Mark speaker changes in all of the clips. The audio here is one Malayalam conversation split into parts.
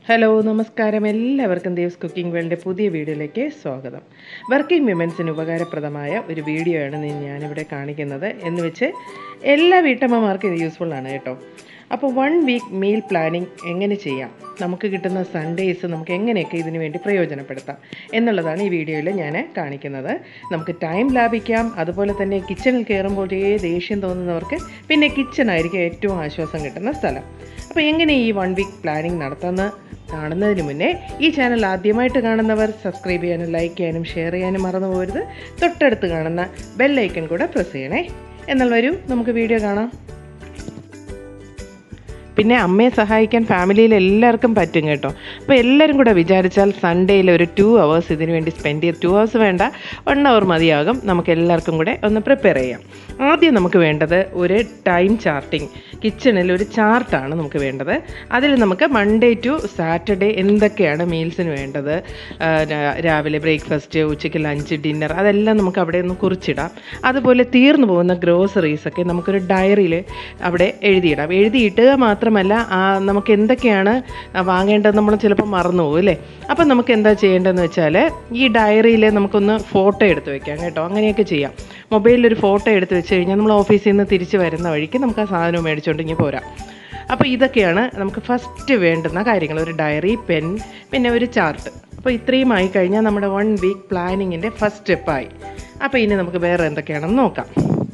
Speaker 1: ഹലോ നമസ്കാരം എല്ലാവർക്കും ദേവ്സ് കുക്കിംഗ് വേൾഡിൻ്റെ പുതിയ വീഡിയോയിലേക്ക് സ്വാഗതം വർക്കിംഗ് വിമൻസിന് ഉപകാരപ്രദമായ ഒരു വീഡിയോ ആണ് നീ ഞാനിവിടെ കാണിക്കുന്നത് എന്ന് വെച്ച് എല്ലാ വീട്ടമ്മമാർക്കും ഇത് യൂസ്ഫുൾ ആണ് കേട്ടോ അപ്പോൾ വൺ വീക്ക് മീൽ പ്ലാനിങ് എങ്ങനെ ചെയ്യാം നമുക്ക് കിട്ടുന്ന സൺഡേയ്സ് നമുക്ക് എങ്ങനെയൊക്കെ ഇതിനു വേണ്ടി പ്രയോജനപ്പെടുത്താം എന്നുള്ളതാണ് ഈ വീഡിയോയിൽ ഞാൻ കാണിക്കുന്നത് നമുക്ക് ടൈം ലാഭിക്കാം അതുപോലെ തന്നെ കിച്ചണിൽ കയറുമ്പോഴേ ദേഷ്യം തോന്നുന്നവർക്ക് പിന്നെ കിച്ചൺ ആയിരിക്കും ഏറ്റവും ആശ്വാസം കിട്ടുന്ന സ്ഥലം അപ്പോൾ എങ്ങനെ ഈ വൺ വീക്ക് പ്ലാനിങ് നടത്തുന്ന കാണുന്നതിന് മുന്നേ ഈ ചാനൽ ആദ്യമായിട്ട് കാണുന്നവർ സബ്സ്ക്രൈബ് ചെയ്യാനും ലൈക്ക് ചെയ്യാനും ഷെയർ ചെയ്യാനും മറന്നു പോകരുത് തൊട്ടടുത്ത് കാണുന്ന ബെല്ലൈക്കൺ കൂടെ പ്രസ് ചെയ്യണേ എന്നാൽ വരൂ നമുക്ക് വീഡിയോ കാണാം പിന്നെ അമ്മയെ സഹായിക്കാൻ ഫാമിലിയിൽ എല്ലാവർക്കും പറ്റും കേട്ടോ അപ്പോൾ എല്ലാവരും കൂടെ വിചാരിച്ചാൽ സൺഡേയിൽ ഒരു ടു അവേഴ്സ് ഇതിനു വേണ്ടി സ്പെൻഡ് ചെയ്ത് ടു അവേഴ്സ് വേണ്ട വൺ അവർ മതിയാകും നമുക്ക് എല്ലാവർക്കും കൂടെ ഒന്ന് പ്രിപ്പയർ ചെയ്യാം ആദ്യം നമുക്ക് വേണ്ടത് ഒരു ടൈം ചാർട്ടിങ് കിച്ചണിൽ ഒരു ചാർട്ടാണ് നമുക്ക് വേണ്ടത് അതിൽ നമുക്ക് മൺഡേ ടു സാറ്റർഡേ എന്തൊക്കെയാണ് മീൽസിന് വേണ്ടത് ആ, രാ- രാവിലെ ബ്രേക്ക്ഫാസ്റ്റ് ഉച്ചയ്ക്ക് ലഞ്ച് ഡിന്നർ അതെല്ലാം നമുക്ക് അവിടെ ഒന്ന് കുറിച്ചിടാം അതുപോലെ തീർന്നു പോകുന്ന ഗ്രോസറീസൊക്കെ നമുക്കൊരു ഡയറിയിൽ അവിടെ എഴുതിയിടാം എഴുതിയിടുക മാത്രമല്ല ആ, നമുക്ക് എന്തൊക്കെയാണ് വാങ്ങേണ്ടത് നമ്മൾ ചിലപ്പോൾ മറന്നു പോകും അല്ലേ അപ്പം നമുക്ക് എന്താ ചെയ്യേണ്ടതെന്ന് വെച്ചാൽ ഈ ഡയറിയിൽ നമുക്കൊന്ന് ഫോട്ടോ എടുത്ത് വെക്കാം കേട്ടോ അങ്ങനെയൊക്കെ ചെയ്യാം മൊബൈലിൽ ഒരു ഫോട്ടോ എടുത്ത് വെച്ച് കഴിഞ്ഞാൽ നമ്മൾ ഓഫീസിൽ നിന്ന് തിരിച്ച് വരുന്ന വഴിക്ക് നമുക്ക് ആ സാധനം മേടിച്ചുകൊണ്ട് ഇങ്ങനെ പോരാം അപ്പോൾ ഇതൊക്കെയാണ് നമുക്ക് ഫസ്റ്റ് വേണ്ടുന്ന കാര്യങ്ങൾ ഒരു ഡയറി പെൻ പിന്നെ ഒരു ചാർട്ട് അപ്പോൾ ഇത്രയും ആയി കഴിഞ്ഞാൽ നമ്മുടെ വൺ വീക്ക് പ്ലാനിങ്ങിൻ്റെ ഫസ്റ്റ് സ്റ്റെപ്പായി അപ്പോൾ ഇനി നമുക്ക് വേറെ എന്തൊക്കെയാണെന്ന് നോക്കാം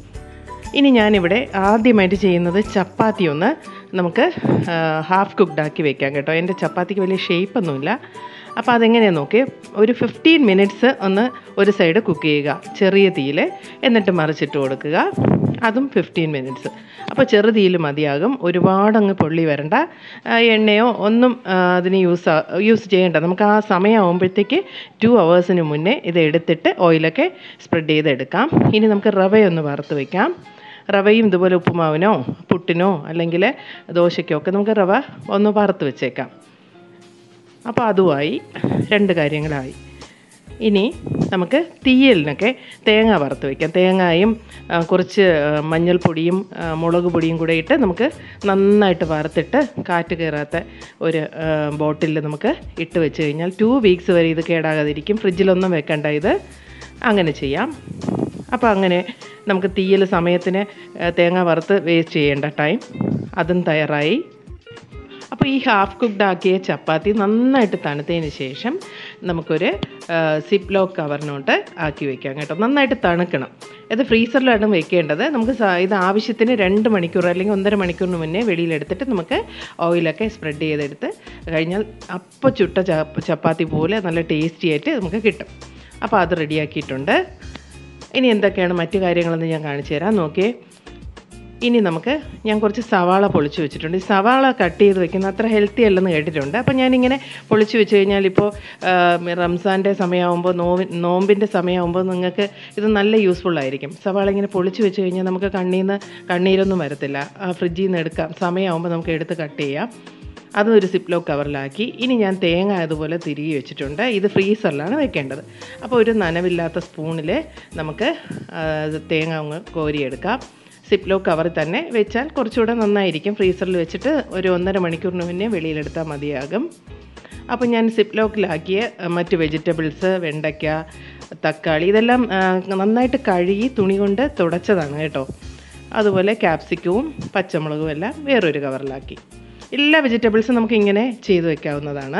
Speaker 1: ഇനി ഞാനിവിടെ ആദ്യമായിട്ട് ചെയ്യുന്നത് ചപ്പാത്തി ഒന്ന് നമുക്ക് ഹാഫ് കുക്ക്ഡ് ആക്കി വെക്കാം കേട്ടോ എൻ്റെ ചപ്പാത്തിക്ക് വലിയ ഷേപ്പൊന്നുമില്ല അപ്പോൾ അതെങ്ങനെയാണെന്ന് നോക്കി ഒരു ഫിഫ്റ്റീൻ മിനിറ്റ്സ് ഒന്ന് ഒരു സൈഡ് കുക്ക് ചെയ്യുക ചെറിയ തീയിൽ എന്നിട്ട് മറിച്ചിട്ട് കൊടുക്കുക അതും ഫിഫ്റ്റീൻ മിനിറ്റ്സ് അപ്പോൾ ചെറു തീയിൽ മതിയാകും ഒരുപാട് അങ്ങ് പൊള്ളി വരണ്ട ആ, എണ്ണയോ ഒന്നും ആ, അതിന് യൂസ് ആ- യൂസ് ചെയ്യേണ്ട നമുക്ക് ആ സമയമാകുമ്പോഴത്തേക്ക് ടു അവേഴ്സിന് മുന്നേ ഇത് എടുത്തിട്ട് ഓയിലൊക്കെ സ്പ്രെഡ് ചെയ്തെടുക്കാം ഇനി നമുക്ക് റവയൊന്ന് വറുത്ത് വയ്ക്കാം റവയും ഇതുപോലെ ഉപ്പുമാവിനോ പുട്ടിനോ അല്ലെങ്കിൽ ദോശയ്ക്കോ ഒക്കെ നമുക്ക് റവ ഒന്ന് വറുത്ത് വെച്ചേക്കാം അപ്പോൾ അതുമായി രണ്ട് കാര്യങ്ങളായി ഇനി നമുക്ക് തീയലിനൊക്കെ തേങ്ങ വറുത്ത് വയ്ക്കാം തേങ്ങയും ആ, കുറച്ച് ആ, മഞ്ഞൾപ്പൊടിയും ആ, മുളക് പൊടിയും കൂടെ ഇട്ട് നമുക്ക് നന്നായിട്ട് വറുത്തിട്ട് കാറ്റ് കയറാത്ത ഒരു ബോട്ടിലിൽ നമുക്ക് ഇട്ട് വെച്ച് കഴിഞ്ഞാൽ ടു വീക്സ് വരെ ഇത് കേടാകാതിരിക്കും ഫ്രിഡ്ജിലൊന്നും വെക്കണ്ട ഇത് അങ്ങനെ ചെയ്യാം അപ്പോൾ അങ്ങനെ നമുക്ക് തീയൽ സമയത്തിന് ആ, തേങ്ങ വറുത്ത് വേസ്റ്റ് ചെയ്യേണ്ട ടൈം അതും തയ്യാറായി അപ്പോൾ ഈ ഹാഫ് കുക്ക്ഡ് ആക്കിയ ചപ്പാത്തി നന്നായിട്ട് തണുത്തതിന് ശേഷം നമുക്കൊരു സിപ്പ് ലോക്ക് കവറിനോട്ട് ആക്കി വെക്കാം കേട്ടോ നന്നായിട്ട് തണുക്കണം ഇത് ഫ്രീസറിലാണ് വെക്കേണ്ടത് നമുക്ക് സ- ഇത് ആവശ്യത്തിന് രണ്ട് മണിക്കൂർ അല്ലെങ്കിൽ ഒന്നര മണിക്കൂറിന് മുന്നേ വെളിയിലെടുത്തിട്ട് നമുക്ക് ഓയിലൊക്കെ സ്പ്രെഡ് ചെയ്തെടുത്ത് കഴിഞ്ഞാൽ അപ്പോൾ ചുട്ട ചപ്പ- ചപ്പാത്തി പോലെ നല്ല ടേസ്റ്റി ആയിട്ട് നമുക്ക് കിട്ടും അപ്പോൾ അത് റെഡിയാക്കിയിട്ടുണ്ട് ഇനി എന്തൊക്കെയാണ് മറ്റു കാര്യങ്ങളെന്ന് ഞാൻ കാണിച്ചു തരാം നോക്കിയേ ഇനി നമുക്ക് ഞാൻ കുറച്ച് സവാള പൊളിച്ച് വെച്ചിട്ടുണ്ട് ഈ സവാള കട്ട് ചെയ്ത് വെക്കുന്ന അത്ര ഹെൽത്തി അല്ലെന്ന് കേട്ടിട്ടുണ്ട് അപ്പോൾ ഞാനിങ്ങനെ പൊളിച്ച് വെച്ച് കഴിഞ്ഞാൽ ഇപ്പോൾ റംസാൻ്റെ സമയമാകുമ്പോൾ നോമ്പി നോമ്പിൻ്റെ സമയമാകുമ്പോൾ നിങ്ങൾക്ക് ഇത് നല്ല യൂസ്ഫുൾ ആയിരിക്കും സവാള ഇങ്ങനെ പൊളിച്ച് വെച്ച് കഴിഞ്ഞാൽ നമുക്ക് കണ്ണിൽ നിന്ന് കണ്ണീരൊന്നും വരത്തില്ല ആ ഫ്രിഡ്ജിൽ നിന്ന് എടുക്കാം സമയമാകുമ്പോൾ നമുക്ക് എടുത്ത് കട്ട് ചെയ്യാം അതും ഒരു സിപ്ലോ കവറിലാക്കി ഇനി ഞാൻ തേങ്ങ അതുപോലെ തിരികെ വെച്ചിട്ടുണ്ട് ഇത് ഫ്രീസറിലാണ് വെക്കേണ്ടത് അപ്പോൾ ഒരു നനവില്ലാത്ത സ്പൂണിൽ നമുക്ക് ആ, തേങ്ങ അങ്ങ് കോരിയെടുക്കാം സിപ്ലോ കവറിൽ തന്നെ വെച്ചാൽ കുറച്ചുകൂടെ നന്നായിരിക്കും ഫ്രീസറിൽ വെച്ചിട്ട് ഒരു ഒന്നര മണിക്കൂറിന് മുന്നേ വെളിയിലെടുത്താൽ മതിയാകും അപ്പോൾ ഞാൻ സിപ്ലോക്കിലാക്കിയ ആ, മറ്റ് വെജിറ്റബിൾസ് വെണ്ടയ്ക്ക തക്കാളി ഇതെല്ലാം ആ, നന്നായിട്ട് കഴുകി തുണി കൊണ്ട് തുടച്ചതാണ് കേട്ടോ അതുപോലെ ക്യാപ്സിക്കവും പച്ചമുളകും എല്ലാം വേറൊരു കവറിലാക്കി എല്ലാ വെജിറ്റബിൾസും നമുക്ക് ഇങ്ങനെ ചെയ്ത് വെക്കാവുന്നതാണ്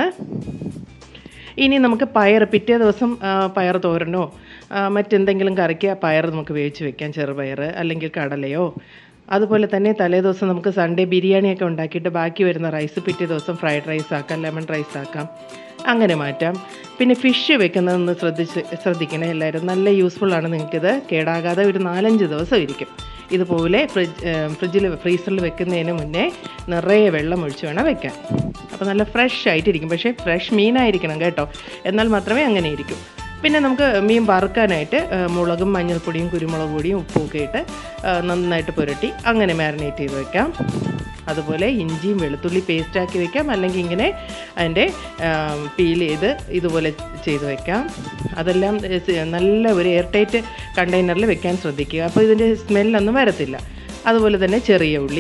Speaker 1: ഇനി നമുക്ക് പയർ പിറ്റേ ദിവസം ആ, പയർ തോരനോ ആ, മറ്റെന്തെങ്കിലും കറിക്ക് ആ പയർ നമുക്ക് വേവിച്ച് വെക്കാം ചെറുപയർ അല്ലെങ്കിൽ കടലയോ അതുപോലെ തന്നെ തലേ ദിവസം നമുക്ക് സൺഡേ ബിരിയാണിയൊക്കെ ഉണ്ടാക്കിയിട്ട് ബാക്കി വരുന്ന റൈസ് പിറ്റേ ദിവസം ഫ്രൈഡ് റൈസ് ആക്കാം ലെമൺ റൈസ് ആക്കാം അങ്ങനെ മാറ്റാം പിന്നെ ഫിഷ് വെക്കുന്നതൊന്ന് ശ്രദ്ധിച്ച് ശ്രദ്ധിക്കണേ എല്ലാവരും നല്ല യൂസ്ഫുൾ ആണ് നിങ്ങൾക്കിത് കേടാകാതെ ഒരു നാലഞ്ച് ദിവസം ഇരിക്കും ഇതുപോലെ ഫ്രിഡ്ജ് ഫ്രിഡ്ജിൽ ഫ്രീസറിൽ വെക്കുന്നതിന് മുന്നേ നിറയെ വെള്ളം ഒഴിച്ച് വേണം വെക്കാൻ അപ്പോൾ നല്ല ഫ്രഷ് ആയിട്ടിരിക്കും പക്ഷേ ഫ്രഷ് മീനായിരിക്കണം കേട്ടോ എന്നാൽ മാത്രമേ അങ്ങനെ ഇരിക്കൂ പിന്നെ നമുക്ക് മീൻ വറുക്കാനായിട്ട് ആ, മുളകും മഞ്ഞൾപ്പൊടിയും കുരുമുളക് പൊടിയും ഉപ്പും ഒക്കെ ഇട്ട് ആ, നന്നായിട്ട് പുരട്ടി അങ്ങനെ മാരിനേറ്റ് ചെയ്ത് വെക്കാം അതുപോലെ ഇഞ്ചിയും വെളുത്തുള്ളി പേസ്റ്റ് ആക്കി വെക്കാം അല്ലെങ്കിൽ ഇങ്ങനെ അതിൻ്റെ പീൽ ചെയ്ത് ഇതുപോലെ ചെയ്ത് വെക്കാം അതെല്ലാം ഏ, സ- നല്ല ഒരു എയർ ടൈറ്റ് കണ്ടെയ്നറിൽ വെക്കാൻ ശ്രദ്ധിക്കുക അപ്പോൾ ഇതിൻ്റെ സ്മെല്ലൊന്നും വരത്തില്ല അതുപോലെ തന്നെ ചെറിയ ഉള്ളി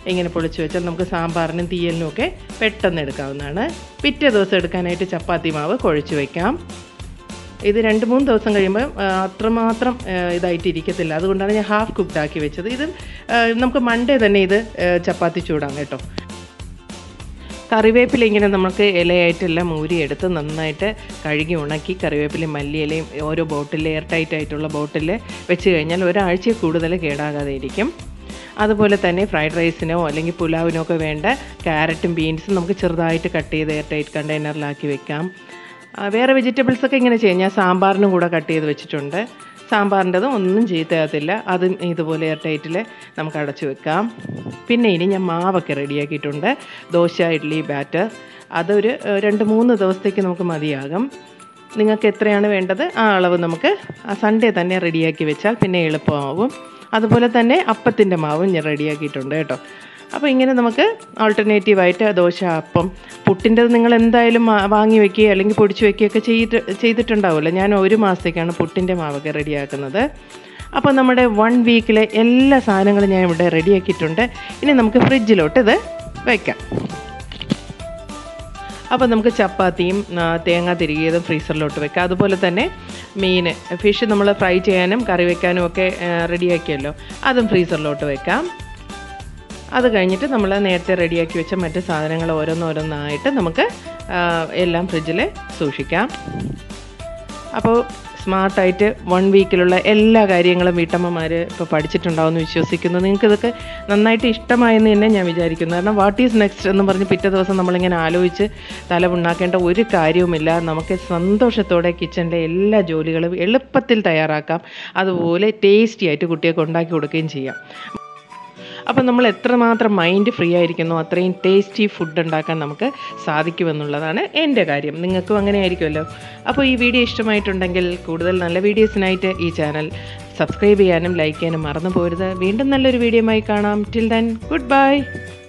Speaker 1: ഇങ്ങനെ പൊളിച്ച് വെച്ചാൽ നമുക്ക് സാമ്പാറിനും തീയലിനും ഒക്കെ പെട്ടെന്ന് എടുക്കാവുന്നതാണ് പിറ്റേ ദിവസം എടുക്കാനായിട്ട് ചപ്പാത്തി മാവ് കുഴച്ച് വയ്ക്കാം ഇത് രണ്ട് മൂന്ന് ദിവസം കഴിയുമ്പോൾ ആ, അത്രമാത്രം ആ, ഇതായിട്ട് ഇരിക്കത്തില്ല അതുകൊണ്ടാണ് ഞാൻ ഹാഫ് കുക്ക്ഡ് ആക്കി വെച്ചത് ഇത് ആ, നമുക്ക് മൺഡേ തന്നെ ഇത് ആ, ചപ്പാത്തി ചൂടാം കേട്ടോ കറിവേപ്പില ഇങ്ങനെ നമുക്ക് ഇലയായിട്ടെല്ലാം ഊരിയെടുത്ത് നന്നായിട്ട് കഴുകി ഉണക്കി കറിവേപ്പിലയും മല്ലിയിലയും ഓരോ ബോട്ടിൽ എയർ ടൈറ്റ് ആയിട്ടുള്ള ബോട്ടിൽ വെച്ച് കഴിഞ്ഞാൽ ഒരാഴ്ച കൂടുതൽ കേടാകാതെ ഇരിക്കും അതുപോലെ തന്നെ ഫ്രൈഡ് റൈസിനോ അല്ലെങ്കിൽ പുലാവിനോ ഒക്കെ വേണ്ട ക്യാരറ്റും ബീൻസും നമുക്ക് ചെറുതായിട്ട് കട്ട് ചെയ്ത് എയർ ടൈറ്റ് കണ്ടെയ്നറിലാക്കി വെക്കാം ആ, വേറെ വെജിറ്റബിൾസ് ഒക്കെ ഇങ്ങനെ ചെയ്യാം ഞാൻ സാമ്പാറിനും കൂടെ കട്ട് ചെയ്ത് വെച്ചിട്ടുണ്ട് സാമ്പാറിൻ്റെതും ഒന്നും ചെയ്തകത്തില്ല അതും ഇതുപോലെ എയർ ടൈറ്റിൽ നമുക്ക് അടച്ചു വെക്കാം പിന്നെ ഇനി ഞാൻ മാവൊക്കെ റെഡിയാക്കിയിട്ടുണ്ട് ദോശ ഇഡ്ഡലി ബാറ്റർ അതൊരു ഏഹ്, രണ്ട് മൂന്ന് ദിവസത്തേക്ക് നമുക്ക് മതിയാകും നിങ്ങൾക്ക് എത്രയാണ് വേണ്ടത് ആ അളവ് നമുക്ക് ആ സൺഡേ തന്നെ റെഡിയാക്കി വെച്ചാൽ പിന്നെ എളുപ്പമാവും അതുപോലെ തന്നെ അപ്പത്തിൻ്റെ മാവും ഞാൻ റെഡിയാക്കിയിട്ടുണ്ട് കേട്ടോ അപ്പോൾ ഇങ്ങനെ നമുക്ക് ആൾട്ടർനേറ്റീവായിട്ട് ദോശ അപ്പം പുട്ടിൻ്റെത് നിങ്ങൾ എന്തായാലും മാ- വാങ്ങി വെക്കുകയോ അല്ലെങ്കിൽ പൊടിച്ച് വെക്കുകയൊക്കെ ചെയ്തിട്ട് ചെയ്തിട്ടുണ്ടാവുമല്ലോ ഞാൻ ഒരു മാസത്തേക്കാണ് പുട്ടിൻ്റെ മാവൊക്കെ റെഡിയാക്കുന്നത് അപ്പോൾ നമ്മുടെ വൺ വീക്കിലെ എല്ലാ സാധനങ്ങളും ഞാൻ ഇവിടെ റെഡിയാക്കിയിട്ടുണ്ട് ഇനി നമുക്ക് ഫ്രിഡ്ജിലോട്ട് ഇത് വയ്ക്കാം അപ്പോൾ നമുക്ക് ചപ്പാത്തിയും ആ, തേങ്ങ തിരികിയതും ഫ്രീസറിലോട്ട് വെക്കാം അതുപോലെ തന്നെ മീൻ ഫിഷ് നമ്മൾ ഫ്രൈ ചെയ്യാനും കറി വെക്കാനും ഒക്കെ റെഡിയാക്കിയല്ലോ അതും ഫ്രീസറിലോട്ട് വെക്കാം അത് കഴിഞ്ഞിട്ട് നമ്മൾ നേരത്തെ റെഡിയാക്കി വെച്ച മറ്റ് സാധനങ്ങൾ ഓരോന്നോരോന്നായിട്ട് നമുക്ക് ആ, എല്ലാം ഫ്രിഡ്ജിൽ സൂക്ഷിക്കാം അപ്പോൾ സ്മാർട്ടായിട്ട് വൺ വീക്കിലുള്ള എല്ലാ കാര്യങ്ങളും വീട്ടമ്മമാർ ഇപ്പോൾ പഠിച്ചിട്ടുണ്ടാവുമെന്ന് വിശ്വസിക്കുന്നു നിങ്ങൾക്ക് ഇതൊക്കെ നന്നായിട്ട് ഇഷ്ടമായെന്ന് തന്നെ ഞാൻ വിചാരിക്കുന്നു കാരണം വാട്ട് ഈസ് നെക്സ്റ്റ് എന്ന് പറഞ്ഞ് പിറ്റേ ദിവസം നമ്മളിങ്ങനെ ആലോചിച്ച് തല ഉണ്ടാക്കേണ്ട ഒരു കാര്യവുമില്ല നമുക്ക് സന്തോഷത്തോടെ കിച്ചണിലെ എല്ലാ ജോലികളും എളുപ്പത്തിൽ തയ്യാറാക്കാം അതുപോലെ ടേസ്റ്റി ആയിട്ട് കുട്ടികൾക്ക് ഉണ്ടാക്കി കൊടുക്കുകയും ചെയ്യാം അപ്പം നമ്മൾ എത്രമാത്രം മൈൻഡ് ഫ്രീ ആയിരിക്കുന്നോ അത്രയും ടേസ്റ്റി ഫുഡ് ഉണ്ടാക്കാൻ നമുക്ക് സാധിക്കുമെന്നുള്ളതാണ് എൻ്റെ കാര്യം നിങ്ങൾക്കും അങ്ങനെ ആയിരിക്കുമല്ലോ അപ്പോൾ ഈ വീഡിയോ ഇഷ്ടമായിട്ടുണ്ടെങ്കിൽ കൂടുതൽ നല്ല വീഡിയോസിനായിട്ട് ഈ ചാനൽ സബ്സ്ക്രൈബ് ചെയ്യാനും ലൈക്ക് ചെയ്യാനും മറന്നു പോരുത് വീണ്ടും നല്ലൊരു വീഡിയോയുമായി കാണാം ടിൽ ദെൻ ഗുഡ് ബൈ